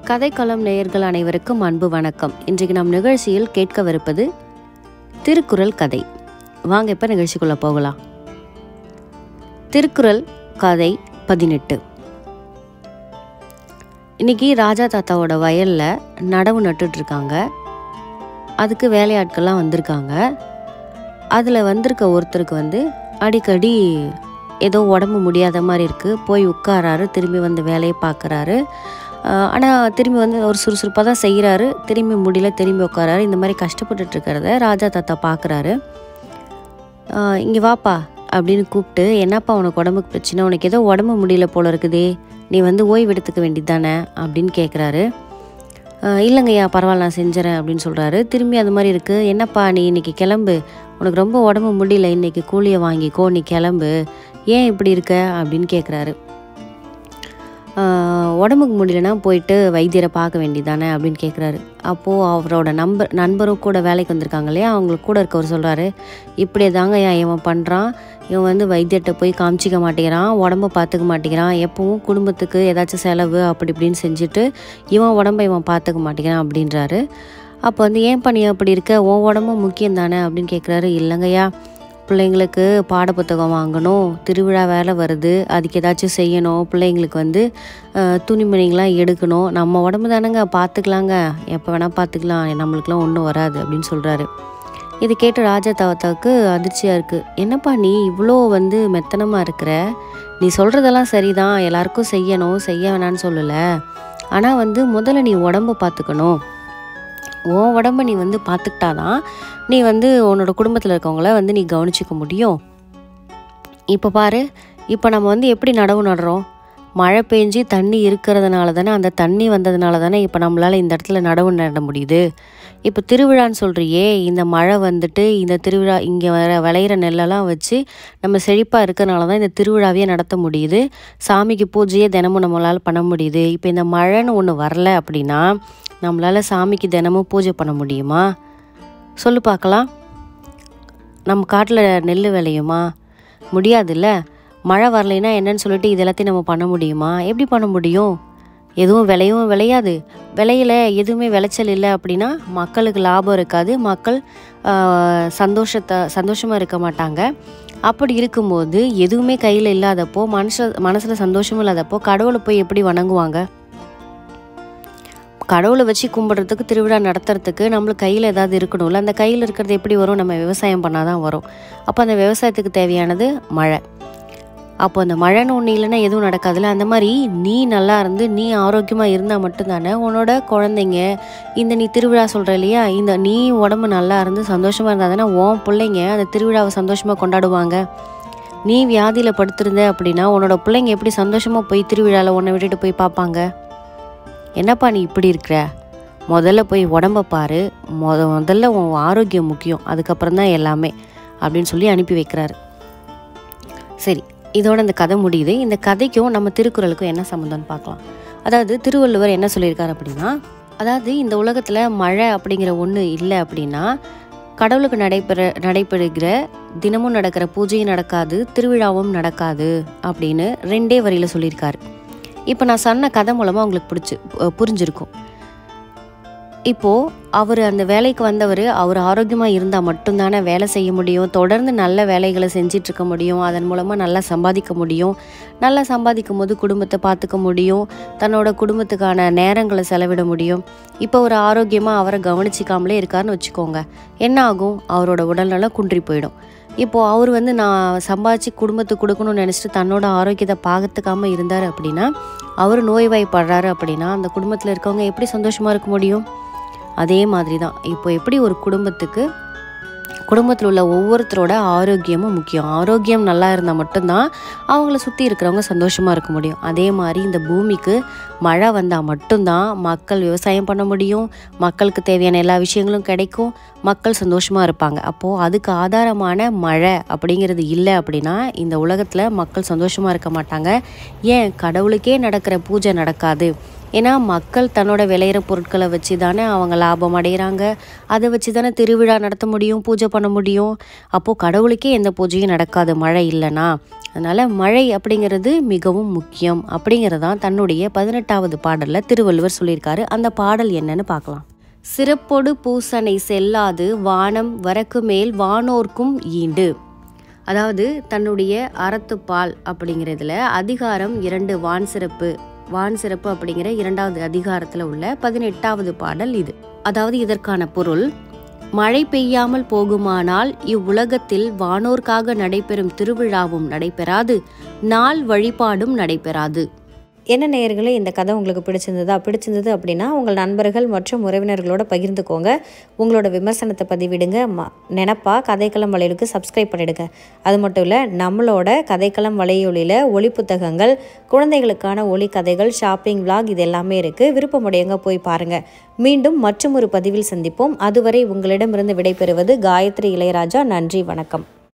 கதைக்களம் நேயர்கள் அனைவருக்கும் அன்பு வணக்கம் இன்றைக்கு நம் நிகழ்ச்சியில் கேட்கவிருப்பது திருக்குறள் கதை வாங்க இப்போ நிகழ்ச்சிக்குள்ளே போகலாம் திருக்குறள் கதை பதினெட்டு இன்னைக்கு ராஜா தாத்தாவோட வயலில் நடவு நட்டுட்டு இருக்காங்க அதுக்கு வேலையாட்கள்லாம் வந்திருக்காங்க அதில் வந்திருக்க ஒருத்தருக்கு வந்து அடிக்கடி ஏதோ உடம்பு முடியாத மாதிரி இருக்குது போய் உட்காராரு திரும்பி வந்து வேலையை பார்க்குறாரு ஆனால் திரும்பி வந்து ஒரு சுறுசுறுப்பாக தான் செய்கிறாரு திரும்பி முடியல திரும்பி உட்காராரு இந்த மாதிரி கஷ்டப்பட்டுட்டு இருக்கிறத ராஜா தாத்தா பார்க்குறாரு இங்கே வாப்பா அப்படின்னு கூப்பிட்டு என்னப்பா உனக்கு உடம்புக்கு பிரச்சனை உனக்கு ஏதோ உடம்பு முடியல போல இருக்குதே நீ வந்து ஓய்வு எடுத்துக்க வேண்டியது தானே அப்படின்னு கேட்குறாரு இல்லைங்கய்யா பரவாயில்ல நான் செஞ்சுறேன் அப்படின்னு சொல்கிறாரு திரும்பி அந்த மாதிரி இருக்குது என்னப்பா நீ இன்னைக்கு கிளம்பு உனக்கு ரொம்ப உடம்பு முடியல இன்னைக்கு கூலியை வாங்கிக்கோ நீ கிளம்பு ஏன் இப்படி இருக்க அப்படின்னு கேட்குறாரு உடம்புக்கு முடியலனா போயிட்டு வைத்தியரை பார்க்க வேண்டியதானே அப்படின்னு கேட்குறாரு அப்போது அவரோட நம்பர் நண்பரும் கூட வேலைக்கு வந்திருக்காங்க இல்லையா அவங்களுக்கு கூட இருக்கவர் சொல்கிறாரு இப்படியே தாங்க ஏன் இவன் பண்ணுறான் இவன் வந்து வைத்தியர்கிட்ட போய் காமிச்சிக்க மாட்டேங்கிறான் உடம்ப பார்த்துக்க மாட்டேங்கிறான் எப்பவும் குடும்பத்துக்கு ஏதாச்சும் செலவு அப்படி இப்படின்னு செஞ்சுட்டு இவன் உடம்ப இவன் பார்த்துக்க மாட்டேங்கிறான் அப்படின்றாரு அப்போ வந்து ஏன் பண்ணி அப்படி இருக்க உன் உடம்பும் முக்கியம் தானே அப்படின்னு கேட்குறாரு இல்லைங்கய்யா பிள்ளைங்களுக்கு பாடப்புத்தகம் வாங்கணும் திருவிழா வேலை வருது அதுக்கு ஏதாச்சும் செய்யணும் பிள்ளைங்களுக்கு வந்து துணிமணிங்களாம் எடுக்கணும் நம்ம உடம்பு தானேங்க பார்த்துக்கலாங்க எப்போ வேணால் பார்த்துக்கலாம் நம்மளுக்குலாம் ஒன்றும் வராது அப்படின்னு சொல்கிறாரு இது கேட்டு ராஜா தாத்தாவுக்கு அதிர்ச்சியாக இருக்குது என்னப்பா நீ இவ்வளோ வந்து மெத்தனமாக இருக்கிற நீ சொல்கிறதெல்லாம் சரிதான் எல்லாருக்கும் செய்யணும் செய்ய வேணான்னு சொல்லலை ஆனால் வந்து முதல்ல நீ உடம்ப பார்த்துக்கணும் உன் உடம்ப நீ வந்து பார்த்துக்கிட்டாதான் நீ வந்து உன்னோட குடும்பத்தில் இருக்கவங்கள வந்து நீ கவனிச்சிக்க முடியும் இப்போ பாரு இப்போ நம்ம வந்து எப்படி நடவு நடுறோம் மழை பெஞ்சு தண்ணி இருக்கிறதுனால தானே அந்த தண்ணி வந்ததுனால தானே இப்போ நம்மளால் இந்த இடத்துல நடவு நட முடியுது இப்போ திருவிழான்னு சொல்கிறியே இந்த மழை வந்துட்டு இந்த திருவிழா இங்கே வர விளையிற நெல்லெல்லாம் வச்சு நம்ம செழிப்பாக இருக்கிறனால தான் இந்த திருவிழாவையே நடத்த முடியுது சாமிக்கு பூஜையே தினமும் நம்மளால் பண்ண முடியுது இப்போ இந்த மழைன்னு ஒன்று வரல அப்படின்னா நம்மளால் சாமிக்கு தினமும் பூஜை பண்ண முடியுமா சொல்லு பார்க்கலாம் நம்ம காட்டில் நெல் விளையுமா முடியாதுல்ல மழை வரலைன்னா என்னன்னு சொல்லிட்டு இது எல்லாத்தையும் நம்ம பண்ண முடியுமா எப்படி பண்ண முடியும் எதுவும் விளையும் விளையாது விளையில எதுவுமே விளைச்சல் இல்லை அப்படின்னா மக்களுக்கு லாபம் இருக்காது மக்கள் சந்தோஷத்தை சந்தோஷமாக இருக்க மாட்டாங்க அப்படி இருக்கும்போது எதுவுமே கையில் இல்லாதப்போ மனுஷ மனசில் சந்தோஷமும் இல்லாதப்போ கடவுளை போய் எப்படி வணங்குவாங்க கடவுளை வச்சு கும்பிட்றதுக்கு திருவிழா நடத்துறதுக்கு நம்மளுக்கு கையில் ஏதாவது இருக்கணும்ல அந்த கையில் இருக்கிறது எப்படி வரும் நம்ம விவசாயம் பண்ணால் தான் வரும் அப்போ அந்த விவசாயத்துக்கு தேவையானது மழை அப்போ அந்த மழைன்னு ஒன்று இல்லைன்னா எதுவும் நடக்காதுல்ல அந்த மாதிரி நீ நல்லா இருந்து நீ ஆரோக்கியமாக இருந்தால் மட்டும்தானே உன்னோட குழந்தைங்க இந்த நீ திருவிழா சொல்கிற இல்லையா இந்த நீ உடம்பு நல்லா இருந்து சந்தோஷமாக இருந்தால் தானே உன் பிள்ளைங்க அந்த திருவிழாவை சந்தோஷமாக கொண்டாடுவாங்க நீ வியாதியில் படுத்திருந்த அப்படின்னா உன்னோட பிள்ளைங்க எப்படி சந்தோஷமாக போய் திருவிழாவில் உன்னை விட்டுட்டு போய் பார்ப்பாங்க என்னப்பா நீ இப்படி இருக்கிற முதல்ல போய் உடம்ப பாரு முத முதல்ல உன் ஆரோக்கியம் முக்கியம் அதுக்கப்புறம் தான் எல்லாமே அப்படின்னு சொல்லி அனுப்பி வைக்கிறாரு சரி இதோட இந்த கதை முடியுது இந்த கதைக்கும் நம்ம திருக்குறளுக்கும் என்ன சம்மந்தம்னு பார்க்கலாம் அதாவது திருவள்ளுவர் என்ன சொல்லியிருக்காரு அப்படின்னா அதாவது இந்த உலகத்தில் மழை அப்படிங்கிற ஒன்று இல்லை அப்படின்னா கடவுளுக்கு நடைபெற நடைபெறுகிற தினமும் நடக்கிற பூஜையும் நடக்காது திருவிழாவும் நடக்காது அப்படின்னு ரெண்டே வரியில் சொல்லியிருக்காரு இப்போ நான் சொன்ன கதை மூலமாக உங்களுக்கு பிடிச்சி புரிஞ்சிருக்கும் இப்போது அவர் அந்த வேலைக்கு வந்தவர் அவர் ஆரோக்கியமாக இருந்தால் மட்டும்தானே வேலை செய்ய முடியும் தொடர்ந்து நல்ல வேலைகளை செஞ்சிட்ருக்க முடியும் அதன் மூலமாக நல்லா சம்பாதிக்க முடியும் நல்லா சம்பாதிக்கும் போது குடும்பத்தை பார்த்துக்க முடியும் தன்னோட குடும்பத்துக்கான நேரங்களை செலவிட முடியும் இப்போ ஒரு ஆரோக்கியமாக அவரை கவனிச்சிக்காமலே இருக்காருன்னு வச்சுக்கோங்க என்ன ஆகும் அவரோட உடல்நலம் குன்றி போயிடும் இப்போது அவர் வந்து நான் சம்பாதிச்சு குடும்பத்துக்கு கொடுக்கணும்னு நினச்சிட்டு தன்னோட ஆரோக்கியத்தை பார்த்துக்காமல் இருந்தார் அப்படின்னா அவர் நோய்வாய்ப்படுறாரு அப்படின்னா அந்த குடும்பத்தில் இருக்கவங்க எப்படி சந்தோஷமாக இருக்க முடியும் அதே மாதிரி தான் இப்போ எப்படி ஒரு குடும்பத்துக்கு குடும்பத்தில் உள்ள ஒவ்வொருத்தரோட ஆரோக்கியமும் முக்கியம் ஆரோக்கியம் நல்லா இருந்தால் மட்டும்தான் அவங்கள சுற்றி இருக்கிறவங்க சந்தோஷமாக இருக்க முடியும் அதே மாதிரி இந்த பூமிக்கு மழை வந்தால் மட்டும்தான் மக்கள் விவசாயம் பண்ண முடியும் மக்களுக்கு தேவையான எல்லா விஷயங்களும் கிடைக்கும் மக்கள் சந்தோஷமாக இருப்பாங்க அப்போது அதுக்கு ஆதாரமான மழை அப்படிங்கிறது இல்லை அப்படின்னா இந்த உலகத்தில் மக்கள் சந்தோஷமாக இருக்க மாட்டாங்க ஏன் கடவுளுக்கே நடக்கிற பூஜை நடக்காது ஏன்னா மக்கள் தன்னோட விளையிற பொருட்களை வச்சு தானே அவங்க லாபம் அடைகிறாங்க அதை வச்சு தானே திருவிழா நடத்த முடியும் பூஜை பண்ண முடியும் அப்போது கடவுளுக்கே எந்த பூஜையும் நடக்காது மழை இல்லைன்னா அதனால் மழை அப்படிங்கிறது மிகவும் முக்கியம் அப்படிங்கிறதான் தன்னுடைய பதினெட்டாவது பாடலில் திருவள்ளுவர் சொல்லியிருக்காரு அந்த பாடல் என்னன்னு பார்க்கலாம் சிறப்பொடு பூசனை செல்லாது வானம் வரக்கு மேல் வானோர்க்கும் ஈண்டு அதாவது தன்னுடைய அறத்துப்பால் அப்படிங்கிறதுல அதிகாரம் இரண்டு வான் சிறப்பு வான் சிறப்பு அப்படிங்கிற இரண்டாவது அதிகாரத்தில் உள்ள பதினெட்டாவது பாடல் இது அதாவது இதற்கான பொருள் மழை பெய்யாமல் போகுமானால் இவ்வுலகத்தில் வானோர்க்காக நடைபெறும் திருவிழாவும் நடைபெறாது நாள் வழிபாடும் நடைபெறாது என்ன நேயர்களே இந்த கதை உங்களுக்கு பிடிச்சிருந்ததா பிடிச்சிருந்தது அப்படின்னா உங்கள் நண்பர்கள் மற்றும் உறவினர்களோட பகிர்ந்துக்கோங்க உங்களோட விமர்சனத்தை பதிவிடுங்க ம நினப்பா கதைக்களம் வலையொலிக்கு சப்ஸ்கிரைப் பண்ணிடுங்க அது மட்டும் இல்லை நம்மளோட கதைக்களம் வலையொலியில் ஒளி புத்தகங்கள் குழந்தைகளுக்கான ஒளி கதைகள் ஷாப்பிங் விளாக் இது எல்லாமே இருக்குது விருப்பமுடையவங்க போய் பாருங்கள் மீண்டும் மற்றும் ஒரு பதிவில் சந்திப்போம் அதுவரை உங்களிடமிருந்து விடைபெறுவது காயத்ரி இளையராஜா நன்றி வணக்கம்